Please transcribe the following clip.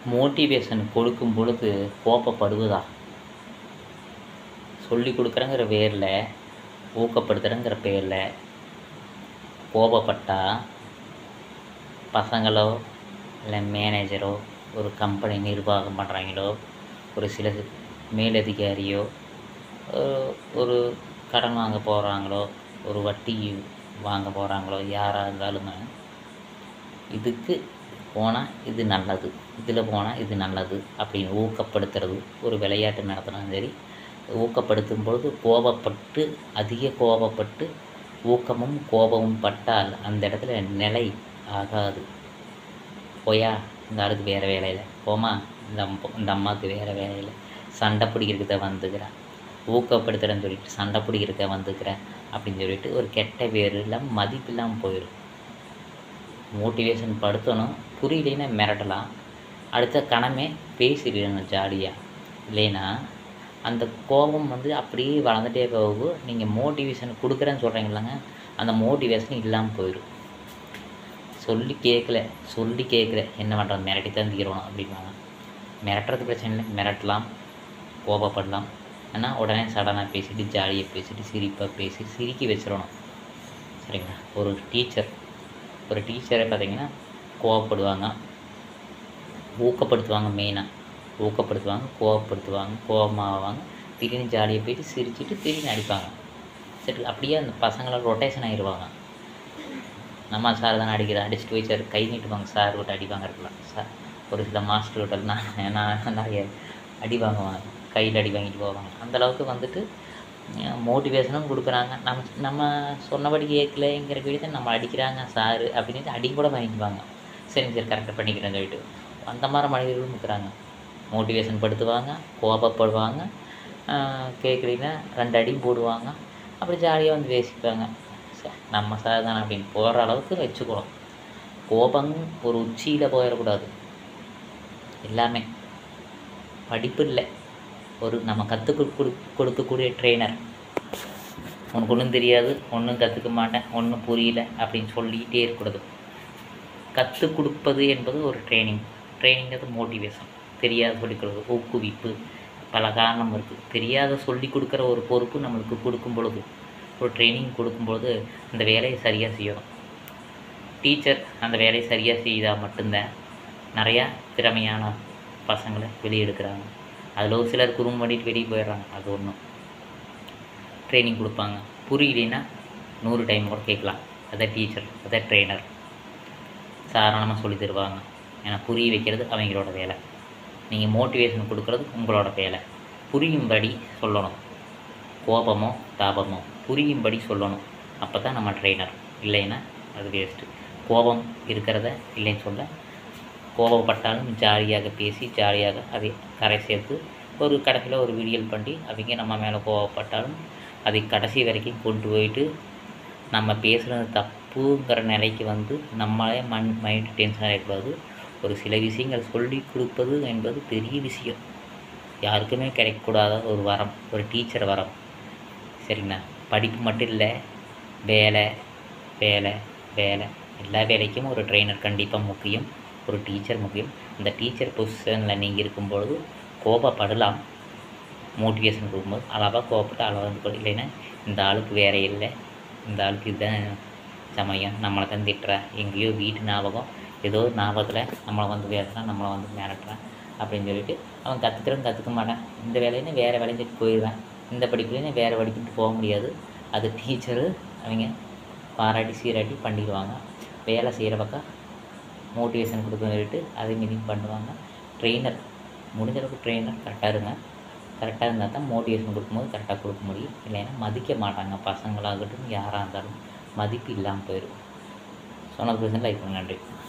Motivation கொடுக்கும் பொழுது கோபப்படுவதா சொல்லி கொடுக்குறேங்கிற பேரில் ஊக்கப்படுத்துகிறேங்கிற பேரில் கோபப்பட்டா பசங்களோ இல்லை மேனேஜரோ ஒரு கம்பெனி நிர்வாகம் பண்ணுறாங்களோ ஒரு சில மேலதிகாரியோ ஒரு- ஒரு கடன் வாங்க போகிறாங்களோ ஒரு வட்டி வாங்க போகிறாங்களோ யாராக இருந்தாலுமே இதுக்கு போனால் இது நல்லது இதில் போனால் இது நல்லது அப்படின்னு ஊக்கப்படுத்துறது ஒரு விளையாட்டு நடத்தினாலும் சரி ஊக்கப்படுத்தும் பொழுது கோபப்பட்டு அதிக கோபப்பட்டு ஊக்கமும் கோபமும் பட்டால் அந்த இடத்துல நிலை ஆகாது போயா இந்த ஆளுக்கு வேறு வேலையில் போமா இந்த அம்- இந்த அம்மாவுக்கு வேறு வேலையில் சண்டை பிடிக்கிறதுக்கு தான் வந்துக்கிறேன் ஊக்கப்படுத்துகிறேன்னு சொல்லிட்டு சண்டை பிடிக்கிறதுக்கு வந்துக்கிறேன் அப்படின்னு சொல்லிட்டு ஒரு கெட்ட பேர் இல்லாமல் மதிப்பு இல்லாமல் போயிடும் மோட்டிவேஷன் படுத்தணும் புரியலைன்னா மிரட்டலாம் அடுத்த கணமே பேசிடணும் ஜாலியாக இல்லைன்னா அந்த கோபம் வந்து அப்படியே வளர்ந்துட்டே போகும் நீங்கள் மோட்டிவேஷன் கொடுக்குறேன்னு சொல்கிறீங்களாங்க அந்த மோட்டிவேஷன் இல்லாமல் போயிடும் சொல்லி கேட்கல சொல்லி கேட்கல என்ன பண்ணுறது மிரட்டி தான் தீரணும் அப்படிம்பாங்க மிரட்டுறது பிரச்சனை இல்லை மிரட்டலாம் கோபப்படலாம் ஆனால் உடனே சடனாக பேசிட்டு ஜாலியாக பேசிட்டு சிரிப்பாக பேசி சிரிக்க வச்சிடணும் சரிங்களா ஒரு டீச்சர் ஒரு டீச்சரை பார்த்தீங்கன்னா கோவப்படுவாங்க ஊக்கப்படுத்துவாங்க மெயினாக ஊக்கப்படுத்துவாங்க கோவப்படுத்துவாங்க கோபமாவாங்க திடீர்னு ஜாலியாக போயிட்டு சிரிச்சிட்டு திடீர்னு அடிப்பாங்க சரி அப்படியே அந்த பசங்களாம் ரொட்டேஷன் ஆயிடுவாங்க நம்ம சார் தானே அடிக்கிற அடிச்சுட்டு போய் சார் கை நீட்டுவாங்க சார் விட்டு அடிவாங்க இருக்கலாம் சார் ஒரு சில மாஸ்டர் விட்டலாம் நான் நிறைய அடி வாங்குவாங்க கையில் அடி வாங்கிட்டு போவாங்க அந்த அளவுக்கு வந்துட்டு மோட்டிவேஷனும் கொடுக்குறாங்க நம்ம நம்ம சொன்னபடி கேட்கலங்கிற வீடு நம்ம அடிக்கிறாங்க சார் அப்படின்ட்டு அடி கூட வாங்கிக்குவாங்க சரிங்க சார் கரெக்டாக பண்ணிக்கிறேன்னு சொல்லிட்டு அந்த மாதிரி மனிதர்களும் இருக்கிறாங்க மோட்டிவேஷன் படுத்துவாங்க கோபப்படுவாங்க கேட்குறீங்கன்னா ரெண்டு அடியும் போடுவாங்க அப்படி ஜாலியாக வந்து பேசிப்பாங்க ச- நம்ம சார் தானே அப்படின்னு போகிற அளவுக்கு வச்சுக்கணும் கோபம் ஒரு உச்சியில் போயிடக்கூடாது எல்லாமே படிப்பு இல்லை ஒரு நம்ம கற்றுக் கொடு கொடுக்கக்கூடிய ட்ரெயினர் உனக்கு ஒன்றும் தெரியாது ஒன்றும் கற்றுக்க மாட்டேன் ஒன்றும் புரியல அப்படின்னு சொல்லிகிட்டே இருக்கக்கூடாது கற்றுக் கொடுப்பது என்பது ஒரு ட்ரைனிங் ட்ரைனிங்கிறது மோட்டிவேஷன் தெரியாத சொல்லிக் கொடுக்குறது ஊக்குவிப்பு பல காரணம் இருக்குது தெரியாத சொல்லி கொடுக்குற ஒரு பொறுப்பு நம்மளுக்கு கொடுக்கும் பொழுது ஒரு ட்ரைனிங் கொடுக்கும் பொழுது அந்த வேலையை சரியாக செய்யணும் டீச்சர் அந்த வேலையை சரியாக செய்தால் மட்டும்தான் நிறையா திறமையான பசங்களை வெளியெடுக்கிறாங்க அதில் ஒரு சிலர் குறும்பு பண்ணிட்டு வெளியே போயிடுறாங்க அது ஒன்றும் ட்ரைனிங் கொடுப்பாங்க புரியலைன்னா நூறு டைம் கூட கேட்கலாம் அதான் டீச்சர் அதான் ட்ரெயினர் சாதாரணமாக சொல்லி தருவாங்க ஏன்னா புரிய வைக்கிறது அவங்களோட வேலை நீங்கள் மோட்டிவேஷன் கொடுக்குறது உங்களோட வேலை புரியும்படி சொல்லணும் கோபமோ தாபமோ புரியும்படி சொல்லணும் அப்போ தான் நம்ம ட்ரெயினர் இல்லைன்னா அது வேஸ்ட்டு கோபம் இருக்கிறத இல்லைன்னு சொல்ல கோபப்பட்டாலும் ஜாலியாக பேசி ஜாலியாக அதை கரை சேர்த்து ஒரு கடைசியில் ஒரு விடியல் பண்ணி அவங்க நம்ம மேலே கோபப்பட்டாலும் அதை கடைசி வரைக்கும் கொண்டு போயிட்டு நம்ம பேசுகிறது தப்புங்கிற நிலைக்கு வந்து நம்மளே மண் மைண்ட் டென்ஷன் ஆகிடக்கூடாது ஒரு சில விஷயங்கள் சொல்லி கொடுப்பது என்பது பெரிய விஷயம் யாருக்குமே கிடைக்கக்கூடாத ஒரு வரம் ஒரு டீச்சர் வரம் சரிங்களா படிப்பு மட்டும் இல்லை வேலை வேலை வேலை எல்லா வேலைக்கும் ஒரு ட்ரெயினர் கண்டிப்பாக முக்கியம் ஒரு டீச்சர் முக்கியம் இந்த டீச்சர் பொசிஷனில் நீங்கள் இருக்கும்பொழுது கோபப்படலாம் மோட்டிவேஷன் கொடுக்கும்போது அளவாக கோபப்பட்டு அளவாக வந்து கொடு. இல்லைன்னா இந்த ஆளுக்கு வேற இல்லை இந்த ஆளுக்கு இதுதான் சமயம் நம்மளை தான் திட்டுறா எங்கேயோ வீட்டு ஞாபகம் ஏதோ ஒரு ஞாபகத்தில் நம்மளை வந்து பேசுகிறான் நம்மளை வந்து மிரட்டுறான் அப்படின்னு சொல்லிட்டு அவன் கற்றுக்கிறவன் கற்றுக்க மாட்டான் இந்த வேலையினா வேறு வேலைன்னு சொல்லிட்டு போயிடுவேன் இந்த படிப்புலேயும் வேறு படிப்புட்டு போக முடியாது அது டீச்சரு அவங்க பாராட்டி சீராட்டி பண்ணிடுவாங்க வேலை செய்கிற பக்கம் மோட்டிவேஷன் கொடுக்க சொல்லிட்டு அதை மீதிங் பண்ணுவாங்க ட்ரெயினர் முடிஞ்ச அளவுக்கு ட்ரெயினர் கரெக்டாக இருங்க கரெக்டாக இருந்தால் தான் மோட்டிவேஷன் கொடுக்கும்போது கரெக்டாக கொடுக்க முடியும் இல்லைன்னா மதிக்க மாட்டாங்க பசங்களாகட்டும் யாராக இருந்தாலும் மதிப்பு இல்லாமல் போயிடும் சொன்னது பிரச்சனை லைக் பண்ணுங்க நன்றி